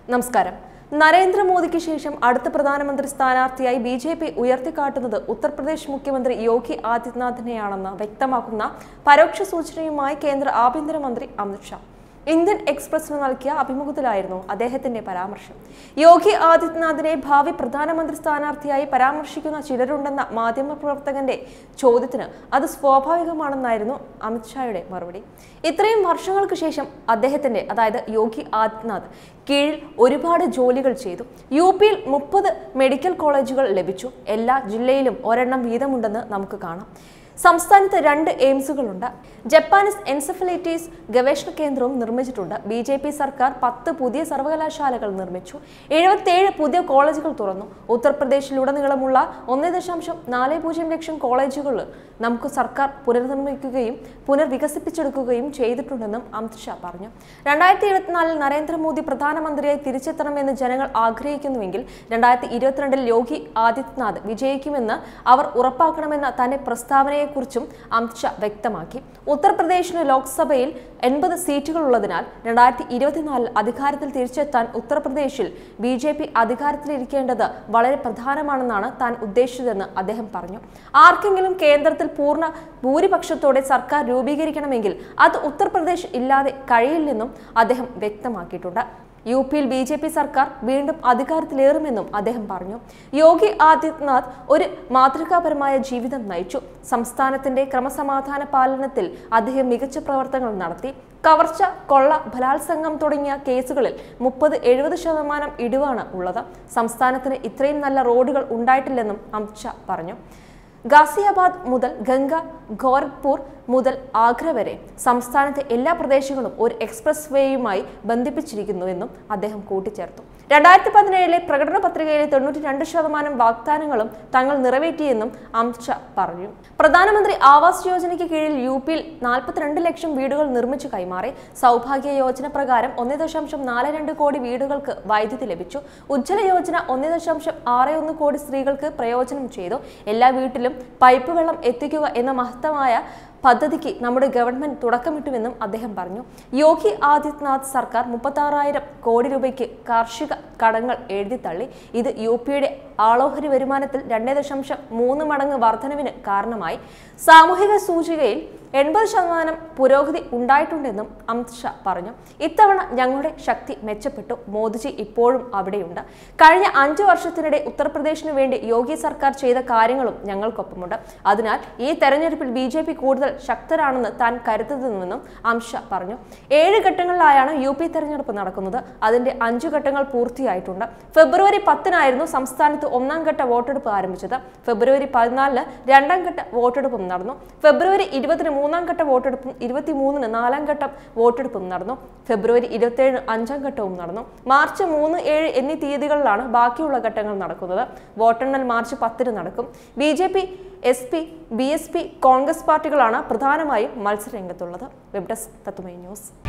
നമസ്കാരം നരേന്ദ്രമോദിക്ക് ശേഷം അടുത്ത പ്രധാനമന്ത്രി സ്ഥാനാർത്ഥിയായി ബി ജെ പി ഉയർത്തിക്കാട്ടുന്നത് ഉത്തർപ്രദേശ് മുഖ്യമന്ത്രി യോഗി ആദിത്യനാഥിനെയാണെന്ന് വ്യക്തമാക്കുന്ന പരോക്ഷ സൂചനയുമായി കേന്ദ്ര ആഭ്യന്തരമന്ത്രി അമിത്ഷാ ഇന്ത്യൻ എക്സ്പ്രസിന് നൽകിയ അഭിമുഖത്തിലായിരുന്നു അദ്ദേഹത്തിന്റെ പരാമർശം യോഗി ആദിത്യനാഥിനെ ഭാവി പ്രധാനമന്ത്രി സ്ഥാനാർത്ഥിയായി പരാമർശിക്കുന്ന ചിലരുണ്ടെന്ന മാധ്യമപ്രവർത്തകന്റെ ചോദ്യത്തിന് അത് സ്വാഭാവികമാണെന്നായിരുന്നു അമിത്ഷായുടെ മറുപടി ഇത്രയും വർഷങ്ങൾക്ക് ശേഷം അദ്ദേഹത്തിന്റെ അതായത് യോഗി ആദിത്യനാഥ് കീഴിൽ ഒരുപാട് ജോലികൾ ചെയ്തു യു പിയിൽ മുപ്പത് മെഡിക്കൽ കോളേജുകൾ ലഭിച്ചു എല്ലാ ജില്ലയിലും ഒരെണ്ണം വീതമുണ്ടെന്ന് നമുക്ക് കാണാം സംസ്ഥാനത്ത് രണ്ട് എയിംസുകളുണ്ട് ജപ്പാനീസ് എൻസെഫലൈറ്റീസ് ഗവേഷണ കേന്ദ്രവും നിർമ്മിച്ചിട്ടുണ്ട് ബി ജെ പി സർക്കാർ പത്ത് പുതിയ സർവകലാശാലകൾ നിർമ്മിച്ചു എഴുപത്തേഴ് പുതിയ കോളേജുകൾ തുറന്നു ഉത്തർപ്രദേശിലുടനീളമുള്ള ഒന്ന് ദശാംശം നാല് പൂജ്യം ലക്ഷം കോളേജുകൾ നമുക്ക് സർക്കാർ പുനർനിർമ്മിക്കുകയും പുനർവികസിപ്പിച്ചെടുക്കുകയും ചെയ്തിട്ടുണ്ടെന്നും അമിത്ഷാ പറഞ്ഞു രണ്ടായിരത്തി ഇരുപത്തിനാലിൽ നരേന്ദ്രമോദി പ്രധാനമന്ത്രിയായി തിരിച്ചെത്തണമെന്ന് ജനങ്ങൾ ആഗ്രഹിക്കുന്നുവെങ്കിൽ രണ്ടായിരത്തി ഇരുപത്തിരണ്ടിൽ യോഗി ആദിത്യനാഥ് വിജയിക്കുമെന്ന് അവർ ഉറപ്പാക്കണമെന്ന തന്റെ പ്രസ്താവനയെക്കുറിച്ചും അമിത്ഷാ വ്യക്തമാക്കി ഉത്തർപ്രദേശിന് ലോക്സഭയിൽ എൺപത് സീറ്റുകൾ ഉള്ളതിനാൽ രണ്ടായിരത്തി ഇരുപത്തിനാലിൽ അധികാരത്തിൽ തിരിച്ചെത്താൻ ഉത്തർപ്രദേശിൽ ബി ജെ പി അധികാരത്തിലിരിക്കേണ്ടത് വളരെ പ്രധാനമാണെന്നാണ് താൻ ഉദ്ദേശിച്ചതെന്ന് അദ്ദേഹം പറഞ്ഞു ആർക്കെങ്കിലും കേന്ദ്രത്തിൽ പൂർണ്ണ ഭൂരിപക്ഷത്തോടെ സർക്കാർ രൂപീകരിക്കണമെങ്കിൽ അത് ഉത്തർപ്രദേശ് ഇല്ലാതെ കഴിയില്ലെന്നും അദ്ദേഹം വ്യക്തമാക്കിയിട്ടുണ്ട് യു പിയിൽ ബി ജെ പി സർക്കാർ വീണ്ടും അധികാരത്തിലേറുമെന്നും അദ്ദേഹം പറഞ്ഞു യോഗി ആദിത്യനാഥ് ഒരു മാതൃകാപരമായ ജീവിതം നയിച്ചു സംസ്ഥാനത്തിന്റെ ക്രമസമാധാന പാലനത്തിൽ അദ്ദേഹം മികച്ച പ്രവർത്തനങ്ങൾ നടത്തി കവർച്ച കൊള്ള ബലാത്സംഗം തുടങ്ങിയ കേസുകളിൽ മുപ്പത് എഴുപത് ശതമാനം ഇടിവാണ് ഉള്ളത് സംസ്ഥാനത്തിന് ഇത്രയും നല്ല റോഡുകൾ ഉണ്ടായിട്ടില്ലെന്നും അമിത്ഷാ പറഞ്ഞു ഗാസിയാബാദ് മുതൽ ഗംഗ ഗോരഖ്പൂർ മുതൽ ആഗ്ര വരെ സംസ്ഥാനത്തെ എല്ലാ പ്രദേശങ്ങളും ഒരു എക്സ്പ്രസ് വേയുമായി ബന്ധിപ്പിച്ചിരിക്കുന്നുവെന്നും അദ്ദേഹം കൂട്ടിച്ചേർത്തു രണ്ടായിരത്തി പതിനേഴിലെ പ്രകടന പത്രികയിലെ തൊണ്ണൂറ്റി രണ്ട് ശതമാനം വാഗ്ദാനങ്ങളും തങ്ങൾ നിറവേറ്റിയെന്നും അമിത്ഷാ പറഞ്ഞു പ്രധാനമന്ത്രി ആവാസ് യോജനയ്ക്ക് കീഴിൽ യു പിയിൽ നാൽപ്പത്തിരണ്ട് ലക്ഷം വീടുകൾ നിർമ്മിച്ചു കൈമാറി സൗഭാഗ്യ യോജന പ്രകാരം ഒന്ന് ദശാംശം നാല് രണ്ട് കോടി വീടുകൾക്ക് വൈദ്യുതി ലഭിച്ചു ഉജ്ജ്വല യോജന ഒന്ന് ദശാംശം ആറ് ഒന്ന് കോടി സ്ത്രീകൾക്ക് പ്രയോജനം ചെയ്തു എല്ലാ വീട്ടിലും പൈപ്പ് വെള്ളം എത്തിക്കുക എന്ന മഹത്തമായ പദ്ധതിക്ക് നമ്മുടെ ഗവൺമെന്റ് തുടക്കമിട്ടുവെന്നും അദ്ദേഹം പറഞ്ഞു യോഗി ആദിത്യനാഥ് സർക്കാർ മുപ്പത്താറായിരം കോടി രൂപയ്ക്ക് കാർഷിക കടങ്ങൾ എഴുതിത്തള്ളി ഇത് യു പിയുടെ ആളോഹരി വരുമാനത്തിൽ രണ്ട് ദശാംശം മൂന്ന് മടങ്ങ് വർധനവിന് കാരണമായി സാമൂഹിക സൂചികയിൽ എൺപത് ശതമാനം പുരോഗതി ഉണ്ടായിട്ടുണ്ടെന്നും അമിത്ഷാ പറഞ്ഞു ഇത്തവണ ഞങ്ങളുടെ ശക്തി മെച്ചപ്പെട്ടു മോദിജി ഇപ്പോഴും അവിടെയുണ്ട് കഴിഞ്ഞ അഞ്ചു വർഷത്തിനിടെ ഉത്തർപ്രദേശിനു വേണ്ടി യോഗി സർക്കാർ ചെയ്ത കാര്യങ്ങളും ഞങ്ങൾക്കൊപ്പമുണ്ട് അതിനാൽ ഈ തെരഞ്ഞെടുപ്പിൽ ബി ജെ പി കൂടുതൽ ശക്തരാണെന്ന് താൻ കരുതുന്നുവെന്നും അമിത്ഷാ പറഞ്ഞു ഏഴ് ഘട്ടങ്ങളിലായാണ് യു പി തെരഞ്ഞെടുപ്പ് നടക്കുന്നത് അതിന്റെ അഞ്ചു ഘട്ടങ്ങൾ പൂർത്തിയായിട്ടുണ്ട് ഫെബ്രുവരി പത്തിനായിരുന്നു സംസ്ഥാനത്ത് ഒന്നാം ഘട്ട വോട്ടെടുപ്പ് ആരംഭിച്ചത് ഫെബ്രുവരി പതിനാലിന് രണ്ടാം ഘട്ട വോട്ടെടുപ്പും നടന്നു ഫെബ്രുവരി ഇരുപതിന് മൂന്നാം ഘട്ട വോട്ടെടുപ്പും ഇരുപത്തിമൂന്നിന് നാലാം ഘട്ടം വോട്ടെടുപ്പും നടന്നു ഫെബ്രുവരി ഇരുപത്തിയേഴിന് അഞ്ചാം ഘട്ടവും നടന്നു മാർച്ച് മൂന്ന് ഏഴ് എന്നീ തീയതികളിലാണ് ബാക്കിയുള്ള ഘട്ടങ്ങൾ നടക്കുന്നത് വോട്ടെണ്ണൽ മാർച്ച് പത്തിന് നടക്കും B J P S P B S P Congress പാർട്ടികളാണ് പ്രധാനമായും മത്സരരംഗത്തുള്ളത് വെബ് ഡെസ്ക് തത്തുമൈ ന്യൂസ്